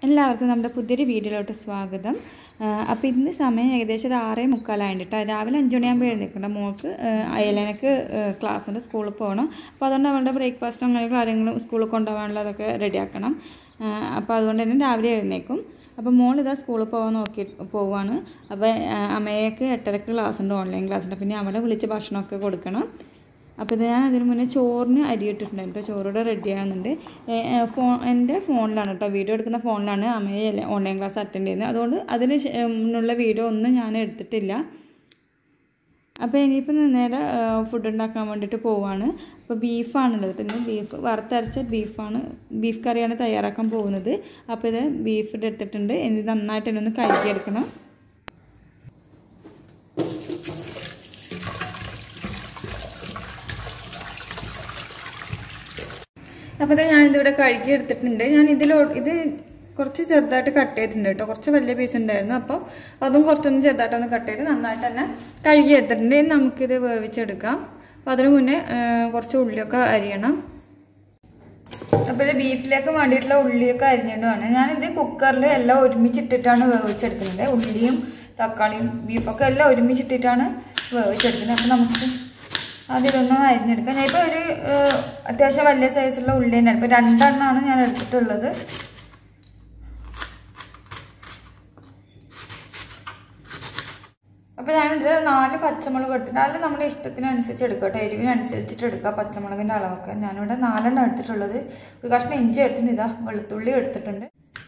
എല്ലാവർക്കും നമ്മുടെ പുതിയൊരു വീഡിയോയിലോട്ട് സ്വാഗതം അപ്പോൾ ഇന്ന് സമയം ഏകദേശം ഒരു ആറേ മുക്കാലായിട്ട് രാവിലെ അഞ്ച് മണിയാകുമ്പോൾ എഴുന്നേൽക്കണ്ട മോൾക്ക് അയലനക്ക് ക്ലാസ്സിൻ്റെ സ്കൂളിൽ പോകണം അപ്പോൾ അതുകൊണ്ട് അവളുടെ ബ്രേക്ക്ഫാസ്റ്റ് അങ്ങനെ കാര്യങ്ങളും സ്കൂളിൽ കൊണ്ടുപോകാനുള്ളതൊക്കെ റെഡിയാക്കണം അപ്പോൾ അതുകൊണ്ട് തന്നെ രാവിലെ എഴുന്നേക്കും അപ്പോൾ മോൾ ഇതാ സ്കൂളിൽ പോകാൻ നോക്കി പോവാണ് അപ്പോൾ അമ്മയ്ക്ക് എട്ടരക്ക് ക്ലാസ് ഉണ്ട് ഓൺലൈൻ ക്ലാസ് ഉണ്ട് പിന്നെ അവളെ വിളിച്ച് ഭക്ഷണമൊക്കെ കൊടുക്കണം അപ്പോൾ ഇത് ഞാൻ അതിന് മുന്നേ ചോറിന് അരി ഇട്ടിട്ടുണ്ടായിരുന്നു ചോറിവിടെ റെഡി ആകുന്നുണ്ട് ഫോൺ എൻ്റെ ഫോണിലാണ് കേട്ടോ വീഡിയോ എടുക്കുന്ന ഫോണിലാണ് അമ്മയെ ഓൺലൈൻ ക്ലാസ് അറ്റൻഡ് ചെയ്യുന്നത് അതുകൊണ്ട് അതിന് മുന്നുള്ള വീഡിയോ ഒന്നും ഞാൻ എടുത്തിട്ടില്ല അപ്പോൾ ഇനിയിപ്പോൾ നേരെ ഫുഡ് ഉണ്ടാക്കാൻ വേണ്ടിയിട്ട് പോവാണ് അപ്പോൾ ബീഫാണുള്ളത് ഇന്ന് ബീഫ് വറുത്തരച്ച ബീഫാണ് ബീഫ് കറിയാണ് തയ്യാറാക്കാൻ പോകുന്നത് അപ്പോൾ ഇത് ബീഫ് എടുത്തിട്ടുണ്ട് ഇനി നന്നായിട്ട് തന്നെ ഒന്ന് കഴുകിയെടുക്കണം അപ്പോൾ ഇത് ഞാനിതിവിടെ കഴുകി എടുത്തിട്ടുണ്ട് ഞാൻ ഇതിലോ ഇത് കുറച്ച് ചെറുതായിട്ട് കട്ട് ചെയ്തിട്ടുണ്ട് കേട്ടോ കുറച്ച് വലിയ പീസ് ഉണ്ടായിരുന്നു അപ്പോൾ അതും കുറച്ചൊന്ന് ചെറുതായിട്ടൊന്ന് കട്ട് ചെയ്ത് നന്നായിട്ട് തന്നെ കഴുകി എടുത്തിട്ടുണ്ട് ഇനി നമുക്കിത് വേവിച്ചെടുക്കാം അപ്പോൾ അതിന് മുന്നേ കുറച്ച് ഉള്ളിയൊക്കെ അരിയണം അപ്പോൾ ഇത് ബീഫിലേക്ക് വേണ്ടിയിട്ടുള്ള ഉള്ളിയൊക്കെ അരിഞ്ഞിടുവാണ് ഞാനിത് കുക്കറിൽ എല്ലാം ഒരുമിച്ചിട്ടിട്ടാണ് വേവിച്ചെടുക്കുന്നത് ഉള്ളിയും തക്കാളിയും ബീഫൊക്കെ എല്ലാം ഒരുമിച്ചിട്ടിട്ടാണ് വേവിച്ചെടുക്കുന്നത് അപ്പോൾ നമുക്ക് അതിലൊന്ന് അരിഞ്ഞെടുക്കാം ഞാൻ ഇപ്പോൾ ഒരു അത്യാവശ്യം വലിയ സൈസുള്ള ഉള്ളി തന്നെയാണ് ഇപ്പോൾ രണ്ടെണ്ണമാണ് ഞാൻ എടുത്തിട്ടുള്ളത് അപ്പോൾ ഞാനിത് നാല് പച്ചമുളക് എടുത്തിട്ട് അതിൽ നമ്മുടെ ഇഷ്ടത്തിനനുസരിച്ച് എടുക്കുക കേട്ടോ എരിവിനനുസരിച്ചിട്ട് എടുക്കുക പച്ചമുളകിൻ്റെ അളവൊക്കെ ഞാനിവിടെ നാലെണ്ണം എടുത്തിട്ടുള്ളത് ഒരു കഷ്ണം ഇഞ്ചി എടുത്തിട്ടുണ്ട് ഇതാ വെളുത്തുള്ളി എടുത്തിട്ടുണ്ട്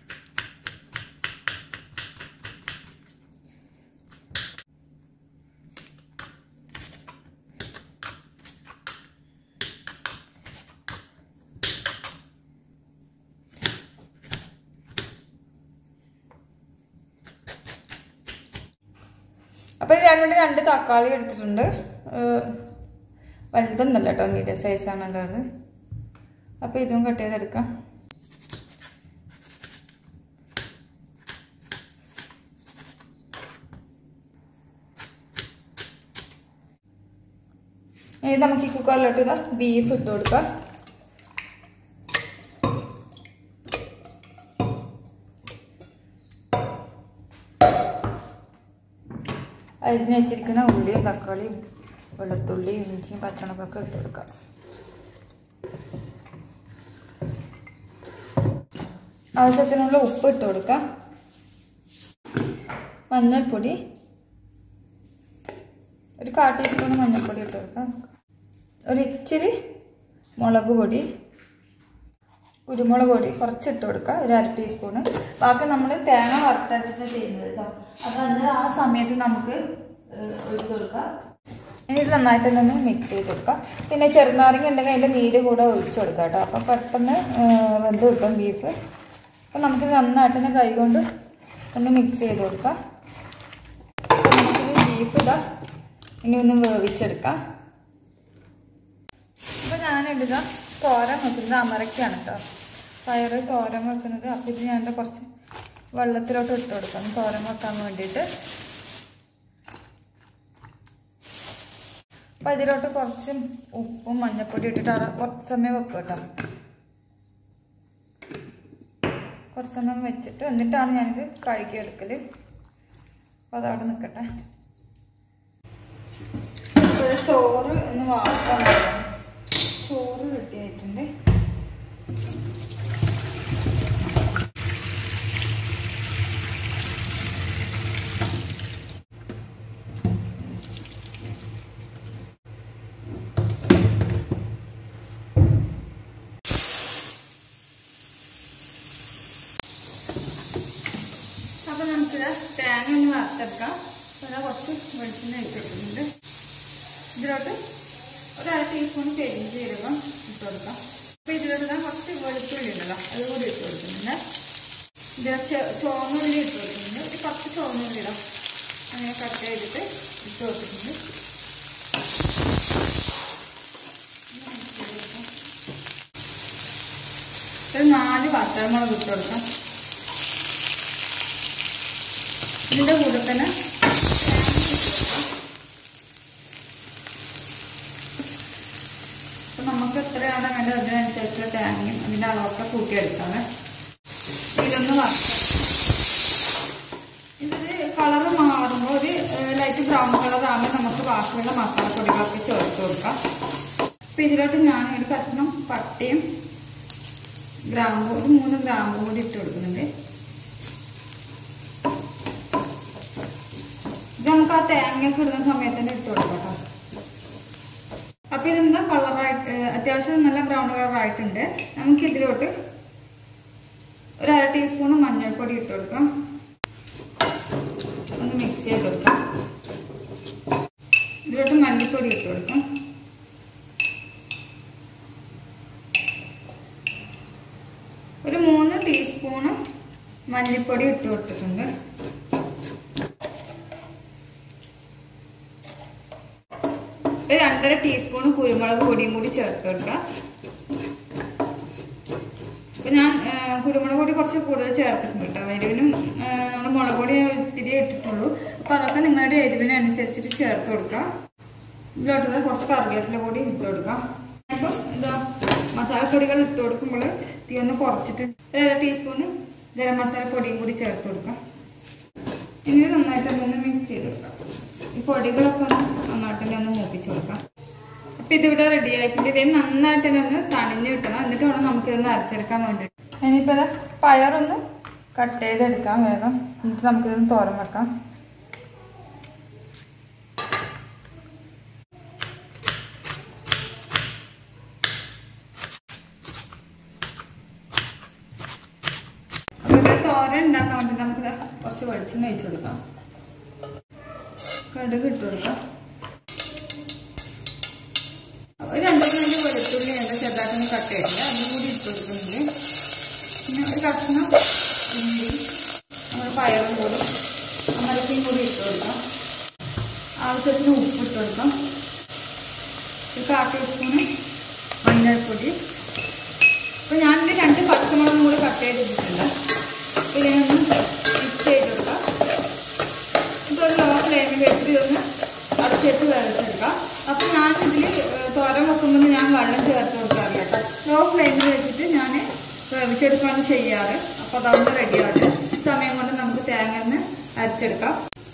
അപ്പോൾ ഞാനിവിടെ രണ്ട് തക്കാളി എടുത്തിട്ടുണ്ട് വലുതൊന്നല്ല കേട്ടോ മീഡിയം സൈസാണ് ഉള്ളത് അപ്പോൾ ഇതും കട്ട് ചെയ്തെടുക്കാം ഇനി നമുക്ക് ഈ കുക്കറിലോട്ട് ഇതാ ബീഫ് ഇട്ട് കൊടുക്കാം അരിഞ്ഞ് വെച്ചിരിക്കുന്ന ഉള്ളിയും തക്കാളിയും വെളുത്തുള്ളിയും ഇഞ്ചിയും പച്ചമുളകൊക്കെ ഇട്ട് കൊടുക്കാം ആവശ്യത്തിനുള്ള ഉപ്പ് ഇട്ട് കൊടുക്കാം മഞ്ഞൾപ്പൊടി ഒരു കാ ടീസ്പൂൺ മഞ്ഞൾപ്പൊടി ഇട്ട് കൊടുക്കാം ഒരു ഇച്ചിരി മുളക് പൊടി കുരുമുളക് പൊടി കുറച്ച് ഇട്ട് കൊടുക്കുക ഒരു അര ടീസ്പൂണ് ബാക്കി നമ്മൾ തേങ്ങ വറുത്തരച്ചിട്ട് ചെയ്യുന്നത് കേട്ടോ അപ്പോൾ അത് ആ സമയത്ത് നമുക്ക് ഒഴിച്ച് കൊടുക്കാം ഇനി ഇത് നന്നായിട്ട് തന്നെ മിക്സ് ചെയ്ത് കൊടുക്കാം പിന്നെ ചെറുനാരങ്ങ ഉണ്ടെങ്കിൽ അതിൻ്റെ നീര് കൂടെ ഒഴിച്ച് കൊടുക്കാം കേട്ടോ അപ്പോൾ പെട്ടെന്ന് വെന്ത് കിട്ടും ബീഫ് അപ്പോൾ നമുക്ക് നന്നായിട്ട് തന്നെ കൈ കൊണ്ട് ഒന്ന് മിക്സ് ചെയ്ത് കൊടുക്കാം അപ്പോൾ നമുക്കിനി ബീഫ് ഇതാ ഇനി ഒന്ന് വേവിച്ചെടുക്കാം അപ്പോൾ ഞാനിടുക തോരൻ വെക്കുന്നത് അമരക്കാണ് കേട്ടോ പയറ് തോരൻ വെക്കുന്നത് അപ്പോൾ ഇത് ഞാൻ കുറച്ച് വെള്ളത്തിലോട്ട് ഇട്ട് കൊടുക്കാം തോരൻ വെക്കാൻ വേണ്ടിയിട്ട് അപ്പോൾ ഇതിലോട്ട് കുറച്ച് ഉപ്പും മഞ്ഞൾപ്പൊടി ഇട്ടിട്ട് അവിടെ കുറച്ച് സമയം വെക്കും കേട്ടോ കുറച്ച് സമയം വെച്ചിട്ട് എന്നിട്ടാണ് ഞാനിത് കഴുകിയെടുക്കൽ അപ്പോൾ അതവിടെ നിൽക്കട്ടെ ചോറ് ഒന്ന് വാർക്കാൻ ചോറ് റെഡിയായിട്ടുണ്ട് അപ്പോൾ നമുക്കിത് തേങ്ങ ഒന്ന് വറുത്തെടുക്കാം അപ്പോൾ കുറച്ച് വെളിച്ചെണ്ണ ഇട്ടിട്ടുണ്ട് ഇതിലോട്ട് ഒരു അര ടീസ്പൂൺ പെരിഞ്ജീരകം ഇട്ട് കൊടുക്കാം അപ്പോൾ ഇതിലോട്ട് ഞാൻ കുറച്ച് വെളുത്തുള്ളി ഉണ്ടല്ലോ അതുകൂടി ഇട്ട് കൊടുക്കുന്നുണ്ട് ഇതിൽ ചുവന്നുള്ളി ഇട്ട് കൊടുക്കുന്നുണ്ട് ഒരു പത്ത് ചുവന്നുള്ളി ഇടാം അങ്ങനെ കട്ട് ചെയ്തിട്ട് ഇട്ട് കൊടുക്കുന്നുണ്ട് ഒരു നാല് പച്ചമുളക് ഇട്ട് കൊടുക്കാം ഇതിൻ്റെ കൂടെ തന്നെ അപ്പം നമുക്ക് എത്രയാണ് വേണ്ടത് അതിനനുസരിച്ചുള്ള തേങ്ങയും അതിൻ്റെ അളവൊക്കെ കൂട്ടിയെടുക്കാമേ ഇതൊന്ന് വറുക്കാം ഇതൊരു കളർ മാറുമ്പോൾ ഒരു ലൈറ്റ് ബ്രൗൺ കളർ ആകുമ്പോൾ നമുക്ക് ബാക്കിയുള്ള മസാലപ്പൊടികളൊക്കെ ചേർത്ത് കൊടുക്കാം അപ്പം ഇതിലോട്ട് ഞാൻ ഒരു കഷ്ണം പട്ടയും ഗ്രാമ്പൂ ഒരു മൂന്ന് ഗ്രാമ്പൂ കൂടി ഇട്ട് കൊടുക്കുന്നുണ്ട് ഇത് നമുക്ക് ആ തേങ്ങയൊക്കെ ഇടുന്ന സമയത്ത് തന്നെ ഇട്ട് കൊടുക്കാം കേട്ടോ അപ്പം ഇതെന്താ കളറായിട്ട് അത്യാവശ്യം നല്ല ബ്രൗൺ കളറായിട്ടുണ്ട് നമുക്ക് ഇതിലോട്ട് ഒരു അര ടീസ്പൂൺ മഞ്ഞൾപ്പൊടി ഇട്ട് കൊടുക്കാം ഒന്ന് മിക്സ് ചെയ്ത് കൊടുക്കാം ഇതിലോട്ട് മല്ലിപ്പൊടി ഇട്ട് കൊടുക്കാം ഒരു മൂന്ന് ടീസ്പൂണ് മല്ലിപ്പൊടി ഇട്ട് കൊടുത്തിട്ടുണ്ട് ഒരു രണ്ടര ടീസ്പൂൺ കുരുമുളക് പൊടിയും കൂടി ചേർത്ത് കൊടുക്കാം അപ്പൊ ഞാൻ ആ, കുരുമുളക് പൊടി കുറച്ച് കൂടുതൽ ചേർത്തിട്ടുണ്ട് കേട്ടോ എരിവിനും നമ്മൾ മുളക് പൊടി ഇത്തിരി ഇട്ടിട്ടുള്ളൂ അപ്പൊ അതൊക്കെ നിങ്ങളുടെ എരിവിനനുസരിച്ചിട്ട് ചേർത്ത് കൊടുക്കാം ഇതിലോട്ടുള്ള കുറച്ച് കറിവേപ്പില പൊടി ഇട്ട് കൊടുക്കാം അപ്പം എന്താ മസാലപ്പൊടികൾ ഇട്ട് കൊടുക്കുമ്പോൾ തീ ഒന്ന് കുറച്ചിട്ട് ഒരു അര ടീസ്പൂണ് ഗരം മസാല പൊടിയും കൂടി ചേർത്ത് കൊടുക്കാം ഇനി ഇത് നന്നായിട്ട് ഒന്ന് മിക്സ് ചെയ്ത് കൊടുക്കാം ഈ പൊടികളൊക്കെ ഒന്ന് നന്നായിട്ട് തന്നെ ഒന്ന് മൂപ്പിച്ച് കൊടുക്കാം അപ്പൊ ഇതിവിടെ റെഡി ആയിട്ടുണ്ട് ഇത് നന്നായിട്ട് തന്നെ ഒന്ന് തണിഞ്ഞ് കിട്ടണം എന്നിട്ട് വേണം നമുക്കിതൊന്ന് അരച്ചെടുക്കാൻ വേണ്ടിയിട്ട് ഇനിയിപ്പോൾ ഇത് പയറൊന്ന് കട്ട് ചെയ്തെടുക്കാം വേഗം എന്നിട്ട് നമുക്കിതൊന്ന് തോരൻ വെക്കാം അപ്പൊ ഇത് തോരൻ ഉണ്ടാക്കാൻ വേണ്ടി നമുക്ക് ദാ കുറച്ച് വെളിച്ചെണ്ണ ഒഴിച്ചു കൊടുക്കാം കടുക് ഇട്ട് കൊടുക്കാം ഒരു രണ്ട് മൂന്ന് വെളുത്തുള്ളി എന്താ ചെറുതായിട്ടൊന്ന് കട്ട് ചെയ്തില്ല അതും കൂടി ഇട്ട് കൊടുക്കുന്നുണ്ട് പിന്നെ ഒരു കഷ്ണം ഇഞ്ചി നമ്മൾ പയറും കൂടി അമരക്കയും കൂടി ഇട്ട് കൊടുക്കാം ആവശ്യത്തിന് ഉപ്പ് ഇട്ട് കൊടുക്കാം ഒരു കാ ടീസ്പൂണ് മഞ്ഞൾപ്പൊടി അപ്പോൾ ഞാനിത് രണ്ട് പച്ചമുളകും കൂടി കട്ട് ചെയ്തിട്ടുണ്ട് അപ്പോൾ ഇതിനൊന്ന് മിക്സ് ചെയ്ത് കൊടുക്കാം ഇതൊരു ലോ ഫ്ലെയിമിൽ വെച്ച് ഇതൊന്ന് അടച്ച് വെച്ച് വേവിച്ചെടുക്കാം അപ്പോൾ ഞാൻ ഇതിൽ തോരൻ വെക്കുമ്പോൾ ഞാൻ വെള്ളം ചേർത്ത് കൊടുക്കാറില്ല കേട്ടോ ലോ ഫ്ലെയിമിൽ വെച്ചിട്ട് ഞാൻ വേവിച്ചെടുക്കുകയാണ് ചെയ്യാറ് അപ്പോൾ അതൊന്ന് റെഡിയാവട്ടെ ഈ സമയം കൊണ്ട് നമുക്ക് തേങ്ങ ഒന്ന് അരച്ചെടുക്കാം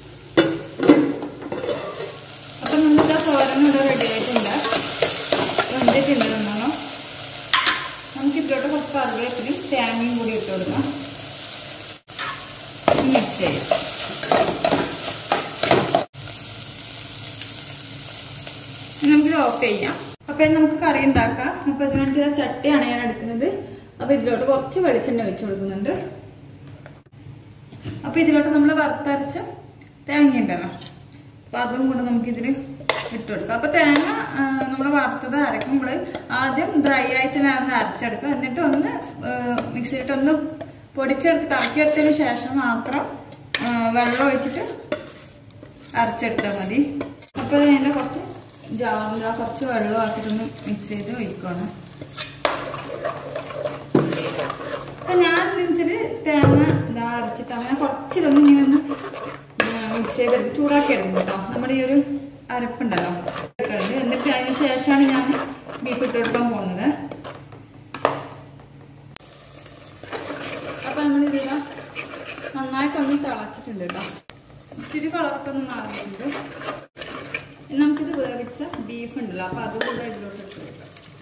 അപ്പം നമുക്ക് ആ തോരൻ ഇവിടെ റെഡി ആയിട്ടുണ്ട് വെന്തിട്ടുണ്ട് നല്ലോണം നമുക്ക് ഇതിലോട്ട് കുറച്ച് കറിവേപ്പിലും തേങ്ങയും കൂടി ഇട്ട് കൊടുക്കാം മിക്സ് ചെയ്യാം ഇനി നമുക്ക് ഓഫ് ചെയ്യാം അപ്പൊ ഇനി നമുക്ക് കറി ഉണ്ടാക്കാം അപ്പൊ ഇതിനോട്ട് ചട്ടിയാണ് ഞാൻ എടുക്കുന്നത് അപ്പൊ ഇതിലോട്ട് കുറച്ച് വെളിച്ചെണ്ണ ഒഴിച്ചു കൊടുക്കുന്നുണ്ട് അപ്പൊ ഇതിലോട്ട് നമ്മൾ വറുത്തരച്ച തേങ്ങ ഉണ്ടല്ലോ അപ്പൊ അതും കൂടെ നമുക്ക് ഇതിൽ ഇട്ട് കൊടുക്കാം അപ്പൊ തേങ്ങ നമ്മൾ വറുത്തത് അരക്കുമ്പോൾ ആദ്യം ഡ്രൈ ആയിട്ട് ഞാൻ ഒന്ന് അരച്ചെടുക്കുക എന്നിട്ട് ഒന്ന് മിക്സിയിട്ട് ഒന്ന് പൊടിച്ചെടുത്ത് കറക്കിയെടുത്തതിന് ശേഷം മാത്രം ആ, വെള്ളം ഒഴിച്ചിട്ട് അരച്ചെടുത്താൽ മതി അപ്പോൾ അതിൻ്റെ കുറച്ച് ജാറിൽ ആ കുറച്ച് വെള്ളം ആക്കിയിട്ടൊന്ന് മിക്സ് ചെയ്ത് ഒഴിക്കുകയാണ് അപ്പൊ ഞാൻ വെച്ചിട്ട് തേങ്ങ ഇതാ അരച്ചിട്ട് അങ്ങനെ കുറച്ച് ഇതൊന്നും ഇങ്ങനെ ഒന്ന് മിക്സ് ചെയ്തെടുത്ത് ചൂടാക്കി എടുക്കും കേട്ടോ നമ്മുടെ ഈ ഒരു അരപ്പുണ്ടല്ലോ എടുക്കുന്നത്. എന്നിട്ട് അതിന് ശേഷമാണ് ഞാൻ ബീഫ് ഇട്ട് കൊടുക്കാൻ പോകുന്നത് അപ്പൊ നമ്മൾ ഇതില നന്നായിട്ടൊന്ന് തിളച്ചിട്ടുണ്ട് കേട്ടോ ഇച്ചിരി കളറൊക്കെ ഒന്ന് മാറിയിട്ടുണ്ട് ഇനി നമുക്കിത് വേവിച്ച ബീഫ് ഉണ്ടല്ലോ അപ്പൊ അതുകൂടെ ഇതിലോട്ട് ഇട്ട് കൊടുക്കാം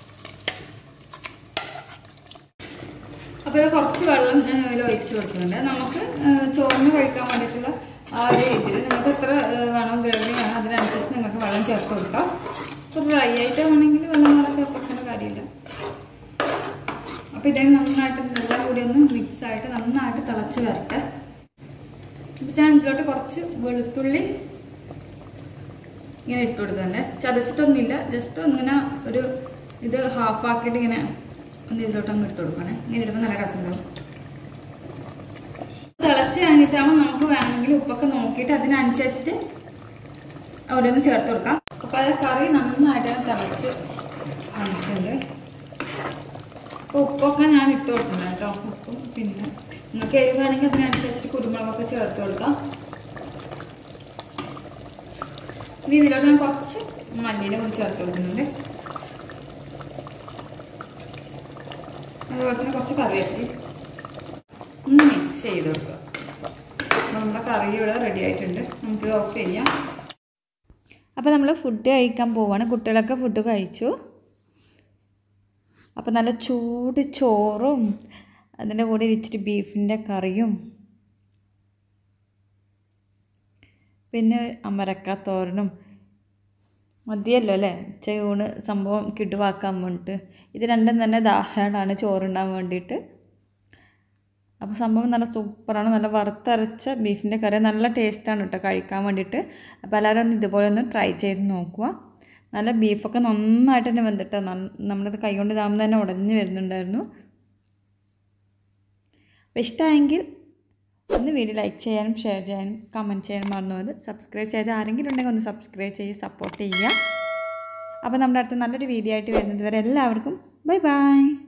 അപ്പോൾ ഇത് കുറച്ച് വെള്ളം ഞാൻ ഇതിൽ ഒഴിച്ച് കൊടുക്കുന്നുണ്ട് നമുക്ക് ആ, ചോറിന് കഴിക്കാൻ വേണ്ടിയിട്ടുള്ള ആ ഒരു രീതിയിൽ നിങ്ങൾക്ക് എത്ര ആ, വേണം ഗ്രേവി വേണം അതിനനുസരിച്ച് നിങ്ങൾക്ക് വെള്ളം ചേർത്ത് കൊടുക്കാം ഇപ്പോൾ ഡ്രൈ ആയിട്ട് വേണമെങ്കിൽ വെള്ളം വേറെ ചേർത്ത് കൊടുക്കേണ്ട കാര്യമില്ല അപ്പോൾ ഇതേ നന്നായിട്ട് എല്ലാം കൂടി ഒന്ന് മിക്സ് ആയിട്ട് നന്നായിട്ട് തിളച്ച് വരട്ടെ അപ്പോൾ ഞാൻ ഇതിലോട്ട് കുറച്ച് വെളുത്തുള്ളി ഇങ്ങനെ ഇട്ട് കൊടുക്കുന്നുണ്ട് ചതച്ചിട്ടൊന്നുമില്ല ജസ്റ്റ് ഒന്നിങ്ങനെ ഒരു ഇത് ഹാഫ് ആക്കിയിട്ട് ഇങ്ങനെ ഒന്ന് ഇതിലോട്ട് അങ്ങ് ഇട്ട് കൊടുക്കണേ ഇങ്ങനെ ഇടുമ്പോൾ നല്ല രസമുണ്ടാവും തിളച്ച് കഴിഞ്ഞിട്ടാകുമ്പോൾ നമുക്ക് വേണമെങ്കിൽ ഉപ്പൊക്കെ നോക്കിയിട്ട് അതിനനുസരിച്ചിട്ട് അവിടെ ഒന്ന് ചേർത്ത് കൊടുക്കാം അപ്പോൾ അത് കറി നന്നായിട്ട് തിളച്ച് വന്നിട്ടുണ്ട് അപ്പോൾ ഉപ്പൊക്കെ ഞാൻ ഇട്ട് കൊടുക്കുന്നുണ്ട് കേട്ടോ ഉപ്പും പിന്നെ നിങ്ങൾക്ക് എരിവ് വേണമെങ്കിൽ അതിനനുസരിച്ച് കുരുമുളകൊക്കെ ചേർത്ത് കൊടുക്കാം ഇനി ഇതിലോട്ട് ഞാൻ കുറച്ച് മല്ലിയില കൂടി ചേർത്ത് കൊടുക്കുന്നുണ്ട് അതുപോലെ തന്നെ കുറച്ച് കറിവേപ്പില മിക്സ് ചെയ്ത് കൊടുക്കുക അപ്പോൾ നമ്മുടെ കറി ഇവിടെ റെഡി ആയിട്ടുണ്ട് നമുക്ക് ഓഫ് ചെയ്യാം അപ്പോൾ നമ്മൾ ഫുഡ് കഴിക്കാൻ പോവാണ് കുട്ടികളൊക്കെ ഫുഡ് കഴിച്ചു അപ്പോൾ നല്ല ചൂട് ചോറും അതിൻ്റെ കൂടെ ഇച്ചിരി ബീഫിൻ്റെ കറിയും പിന്നെ അമരക്ക തോരനും മതിയല്ലോ അല്ലേ ഉച്ചയൂണ് സംഭവം കിടുവാക്കാൻ വേണ്ടിയിട്ട് ഇത് രണ്ടും തന്നെ ധാരാളമാണ് ചോറുണ്ടാൻ വേണ്ടിയിട്ട് അപ്പോൾ സംഭവം നല്ല സൂപ്പറാണ് നല്ല വറുത്തരച്ച ബീഫിൻ്റെ കറി നല്ല ടേസ്റ്റാണ് കേട്ടോ കഴിക്കാൻ വേണ്ടിയിട്ട് അപ്പോൾ എല്ലാവരും ഒന്ന് ഇതുപോലെ ഒന്ന് ട്രൈ ചെയ്ത് നോക്കുക നല്ല ബീഫൊക്കെ നന്നായിട്ട് തന്നെ വെന്തിട്ട് നമ്മളിത് കൈകൊണ്ട് ഇതാകുമ്പോൾ തന്നെ ഉടഞ്ഞു വരുന്നുണ്ടായിരുന്നു അപ്പോൾ ഇഷ്ടമായെങ്കിൽ ഒന്ന് വീഡിയോ ലൈക്ക് ചെയ്യാനും ഷെയർ ചെയ്യാനും കമൻറ്റ് ചെയ്യാനും മറന്നു പോയത് സബ്സ്ക്രൈബ് ചെയ്ത് ആരെങ്കിലും ഉണ്ടെങ്കിൽ ഒന്ന് സബ്സ്ക്രൈബ് ചെയ്ത് സപ്പോർട്ട് ചെയ്യുക അപ്പോൾ നമ്മുടെ അടുത്ത് നല്ലൊരു വീഡിയോ ആയിട്ട് വരുന്നത് വരെ എല്ലാവർക്കും ബൈ ബൈ